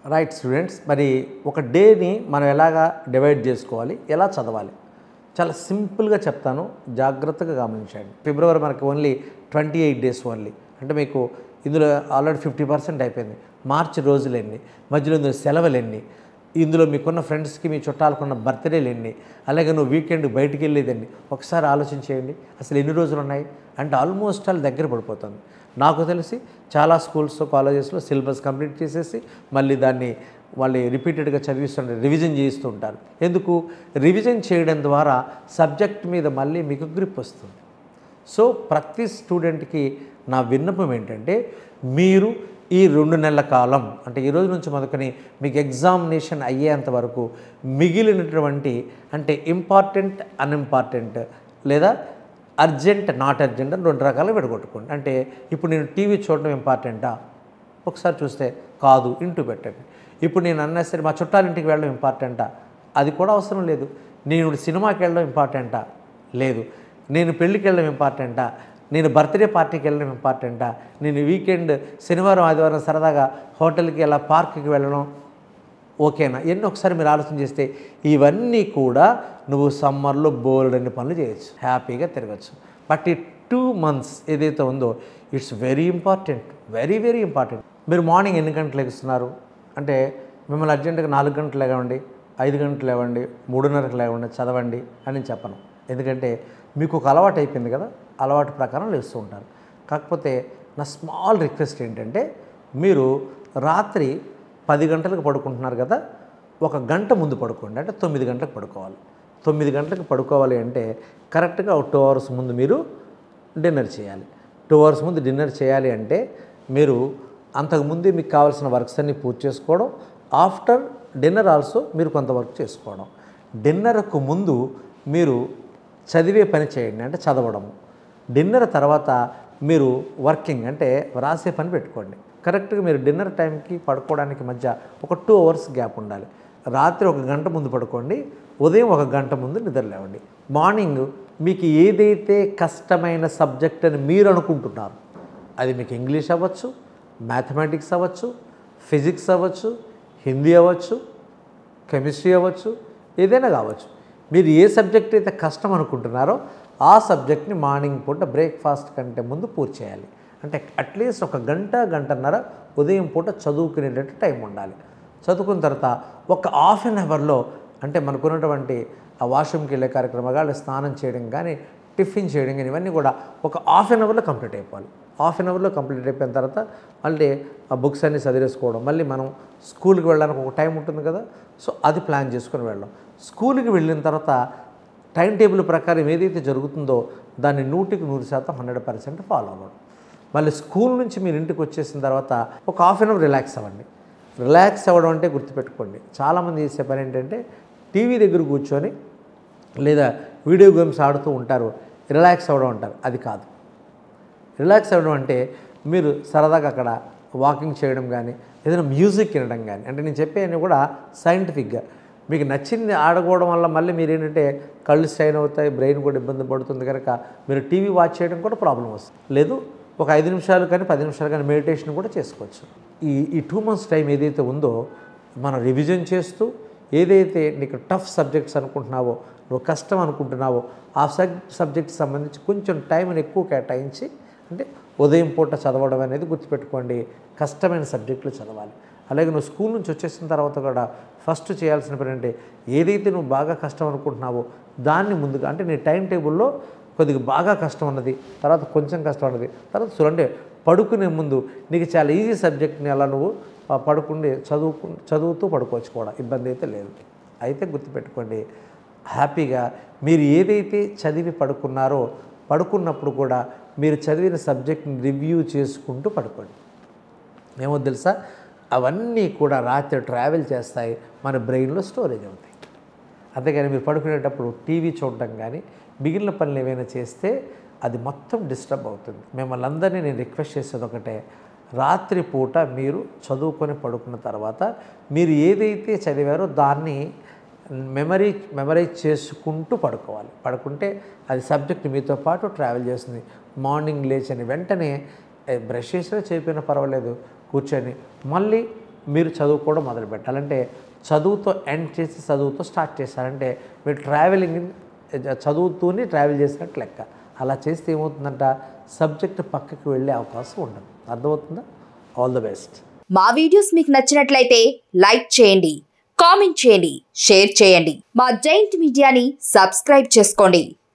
right students మరి ఒక డేని మనం ఎలాగా డివైడ్ చేసుకోవాలి ఎలా చదవాలి చాలా సింపుల్గా చెప్తాను జాగ్రత్తగా గమనించండి ఫిబ్రవరి మనకి only twenty eight days only అంటే మీకు ఇందులో ఆల్రెడీ ఫిఫ్టీ పర్సెంట్ అయిపోయింది మార్చి రోజులు ఎన్ని మధ్యలో ఇందులో సెలవులు ఎన్ని ఇందులో మీకున్న ఫ్రెండ్స్కి మీ చుట్టాలకున్న బర్త్డేలు ఎన్ని అలాగే నువ్వు వీకెండ్ బయటికి వెళ్ళేది ఎన్ని ఒకసారి ఆలోచించేయండి అసలు ఎన్ని రోజులు ఉన్నాయి అంటే ఆల్మోస్ట్ ఆల్ దగ్గర పడిపోతుంది నాకు తెలిసి చాలా స్కూల్స్ కాలేజెస్లో సిలబస్ కంప్లీట్ చేసేసి మళ్ళీ దాన్ని వాళ్ళు రిపీటెడ్గా చదివిస్తుంటారు రివిజన్ చేయిస్తూ ఉంటారు ఎందుకు రివిజన్ చేయడం ద్వారా సబ్జెక్ట్ మీద మళ్ళీ మీకు గ్రిప్ వస్తుంది సో ప్రతి స్టూడెంట్కి నా విన్నపం ఏంటంటే మీరు ఈ రెండు నెలల కాలం అంటే ఈ రోజు నుంచి మొదలుకొని మీకు ఎగ్జామినేషన్ అయ్యేంత వరకు మిగిలినటువంటి అంటే ఇంపార్టెంట్ అన్ఇంపార్టెంట్ లేదా అర్జెంట్ నాట్ అర్జెంట్ అని రెండు రకాలుగా విడగొట్టుకోండి అంటే ఇప్పుడు నేను టీవీ చూడడం ఇంపార్టెంటా ఒకసారి చూస్తే కాదు ఇంటూ పెట్టండి ఇప్పుడు నేను అన్నా సరే మా చుట్టాలింటికి వెళ్ళడం ఇంపార్టెంటా అది కూడా అవసరం లేదు నేను సినిమాకి వెళ్ళడం ఇంపార్టెంటా లేదు నేను పెళ్ళికి వెళ్ళడం ఇంపార్టెంటా నేను బర్త్డే పార్టీకి వెళ్ళడం ఇంపార్టెంటా నేను వీకెండ్ శనివారం ఆదివారం సరదాగా హోటల్కి అలా పార్క్కి వెళ్ళడం ఓకేనా ఎన్ని ఒకసారి మీరు ఆలోచన చేస్తే ఇవన్నీ కూడా నువ్వు సమ్మర్లో బోల్డన్ని పనులు చేయొచ్చు హ్యాపీగా తిరగచ్చు బట్ ఈ టూ మంత్స్ ఏదైతే ఉందో it's very important very very important మీరు మార్నింగ్ ఎన్ని గంటలు లెగుస్తున్నారు అంటే మిమ్మల్ని అర్జెంటుగా నాలుగు గంటలు లేవండి ఐదు గంటలు లేవండి మూడున్నరకు లేవండి చదవండి అని నేను చెప్పను ఎందుకంటే మీకు ఒక అలవాటు అయిపోయింది కదా అలవాటు ప్రకారం లేస్తూ ఉంటారు కాకపోతే నా స్మాల్ రిక్వెస్ట్ ఏంటంటే మీరు రాత్రి పది గంటలకు పడుకుంటున్నారు కదా ఒక గంట ముందు పడుకోండి అంటే తొమ్మిది గంటలకు పడుకోవాలి తొమ్మిది గంటలకు పడుకోవాలి అంటే కరెక్ట్గా ఒక టూ అవర్స్ ముందు మీరు డిన్నర్ చేయాలి టూ అవర్స్ ముందు డిన్నర్ చేయాలి అంటే మీరు అంతకుముందే మీకు కావాల్సిన వర్క్స్ అన్నీ పూర్తి చేసుకోవడం ఆఫ్టర్ డిన్నర్ ఆల్సో మీరు కొంత వర్క్ చేసుకోవడం డిన్నర్కు ముందు మీరు చదివే పని చేయండి అంటే చదవడము డిన్నర్ తర్వాత మీరు వర్కింగ్ అంటే రాసే పని పెట్టుకోండి కరెక్ట్గా మీరు డిన్నర్ టైంకి పడుకోవడానికి మధ్య ఒక టూ అవర్స్ గ్యాప్ ఉండాలి రాత్రి ఒక గంట ముందు పడుకోండి ఉదయం ఒక గంట ముందు నిద్ర లేవండి మార్నింగ్ మీకు ఏదైతే కష్టమైన సబ్జెక్ట్ అని మీరు అనుకుంటున్నారు అది మీకు ఇంగ్లీష్ అవ్వచ్చు మ్యాథమెటిక్స్ అవ్వచ్చు ఫిజిక్స్ అవ్వచ్చు హిందీ అవ్వచ్చు కెమిస్ట్రీ అవ్వచ్చు ఏదైనా కావచ్చు మీరు ఏ సబ్జెక్ట్ అయితే కష్టం అనుకుంటున్నారో ఆ సబ్జెక్ట్ని మార్నింగ్ పూట బ్రేక్ఫాస్ట్ కంటే ముందు పూర్తి చేయాలి అంటే అట్లీస్ట్ ఒక గంట గంటన్నర ఉదయం పూట చదువుకునేటట్టు టైం ఉండాలి చదువుకున్న తర్వాత ఒక హాఫ్ అన్ అవర్లో అంటే మనకున్నటువంటి ఆ వాష్రూమ్కి వెళ్ళే కార్యక్రమాలు లేదా స్నానం చేయడం కానీ టిఫిన్ చేయడం కానీ ఇవన్నీ కూడా ఒక హాఫ్ అన్ అవర్లో కంప్లీట్ అయిపోవాలి హాఫ్ అన్ అవర్లో కంప్లీట్ అయిపోయిన తర్వాత మళ్ళీ ఆ బుక్స్ అన్నీ చదివేసుకోవడం మళ్ళీ మనం స్కూల్కి వెళ్ళడానికి ఒక టైం ఉంటుంది కదా సో అది ప్లాన్ చేసుకొని వెళ్ళడం స్కూల్కి వెళ్ళిన తర్వాత టైం టేబుల్ ప్రకారం ఏదైతే జరుగుతుందో దాన్ని నూటికి నూరు శాతం హండ్రెడ్ పర్సెంట్ ఫాలో అవ్వడం మళ్ళీ స్కూల్ నుంచి మీరు ఇంటికి వచ్చేసిన తర్వాత ఒక హాఫ్ అన్ అవర్ రిలాక్స్ అవ్వండి రిలాక్స్ అవ్వడం అంటే గుర్తుపెట్టుకోండి చాలామంది చేసే పని ఏంటంటే టీవీ దగ్గర కూర్చొని లేదా వీడియో గేమ్స్ ఆడుతూ ఉంటారు రిలాక్స్ అవ్వడం అంటారు అది కాదు రిలాక్స్ అవ్వడం అంటే మీరు సరదాగా అక్కడ వాకింగ్ చేయడం కానీ ఏదైనా మ్యూజిక్ వినడం కానీ అంటే నేను చెప్పేవన్నీ కూడా సైంటిఫిక్గా మీకు నచ్చింది ఆడుకోవడం వల్ల మళ్ళీ మీరు ఏంటంటే కళ్ళు స్ట్రైన్ అవుతాయి బ్రెయిన్ కూడా ఇబ్బంది పడుతుంది కనుక మీరు టీవీ వాచ్ చేయడం కూడా ప్రాబ్లం వస్తుంది లేదు ఒక ఐదు నిమిషాలు కానీ పది నిమిషాలు కానీ మెడిటేషన్ కూడా చేసుకోవచ్చు ఈ ఈ టూ మంత్స్ టైం ఏదైతే ఉందో మనం రివిజన్ చేస్తూ ఏదైతే నీకు టఫ్ సబ్జెక్ట్స్ అనుకుంటున్నావో నువ్వు కష్టం అనుకుంటున్నావో ఆ సబ్ సబ్జెక్ట్ సంబంధించి కొంచెం టైంని ఎక్కువ కేటాయించి అంటే ఉదయం పూట చదవడం అనేది గుర్తుపెట్టుకోండి కష్టమైన సబ్జెక్టులు చదవాలి అలాగే నువ్వు స్కూల్ నుంచి వచ్చేసిన తర్వాత కూడా ఫస్ట్ చేయాల్సిన పని అంటే ఏదైతే నువ్వు బాగా కష్టం అనుకుంటున్నావో దాన్ని ముందుగా అంటే నీ టైం టేబుల్లో కొద్దిగా బాగా కష్టం ఉన్నది తర్వాత కొంచెం కష్టం ఉన్నది తర్వాత చూడు అంటే పడుకునే ముందు నీకు చాలా ఈజీ సబ్జెక్ట్ని అలా నువ్వు ఆ, పడుకుండి చదువుకు చదువుతూ పడుకోవచ్చు కూడా ఇబ్బంది అయితే లేదు అయితే గుర్తుపెట్టుకోండి హ్యాపీగా మీరు ఏదైతే చదివి పడుకున్నారో పడుకున్నప్పుడు కూడా మీరు చదివిన సబ్జెక్ట్ని రివ్యూ చేసుకుంటూ పడుకోండి ఏమో తెలుసా అవన్నీ కూడా రాత్రి ట్రావెల్ చేస్తాయి మన బ్రెయిన్లో స్టోరేజ్ అవుతాయి అంతేగాని మీరు పడుకునేటప్పుడు టీవీ చూడడం కానీ మిగిలిన పనులు ఏమైనా చేస్తే అది మొత్తం డిస్టర్బ్ అవుతుంది మిమ్మల్ని అందరినీ నేను రిక్వెస్ట్ చేసేది ఒకటే రాత్రి పూట మీరు చదువుకొని పడుకున్న తర్వాత మీరు ఏదైతే చదివారో దాన్ని మెమరీ మెమరైజ్ చేసుకుంటూ పడుకోవాలి పడుకుంటే అది సబ్జెక్ట్ మీతో పాటు ట్రావెల్ చేస్తుంది మార్నింగ్ లేచని వెంటనే ఏ, బ్రష్ చేసినా చేయకపోయినా పర్వాలేదు కూర్చొని మళ్ళీ మీరు చదువుకోవడం మొదలు పెట్టాలంటే చదువుతో ఎండ్ చేసి చదువుతో స్టార్ట్ చేశారంటే మీరు ట్రావెలింగ్ చదువుతూనే ట్రావెల్ చేసినట్టు లెక్క అలా చేస్తే ఏమవుతుందంట సబ్జెక్ట్ పక్కకి వెళ్ళే అవకాశం ఉండదు అర్థమవుతుందా ఆల్ ద బెస్ట్ మా వీడియోస్ మీకు నచ్చినట్లయితే లైక్ చేయండి కామెంట్ చేయండి షేర్ చేయండి మా జైంట్ మీడియాని సబ్స్క్రైబ్ చేసుకోండి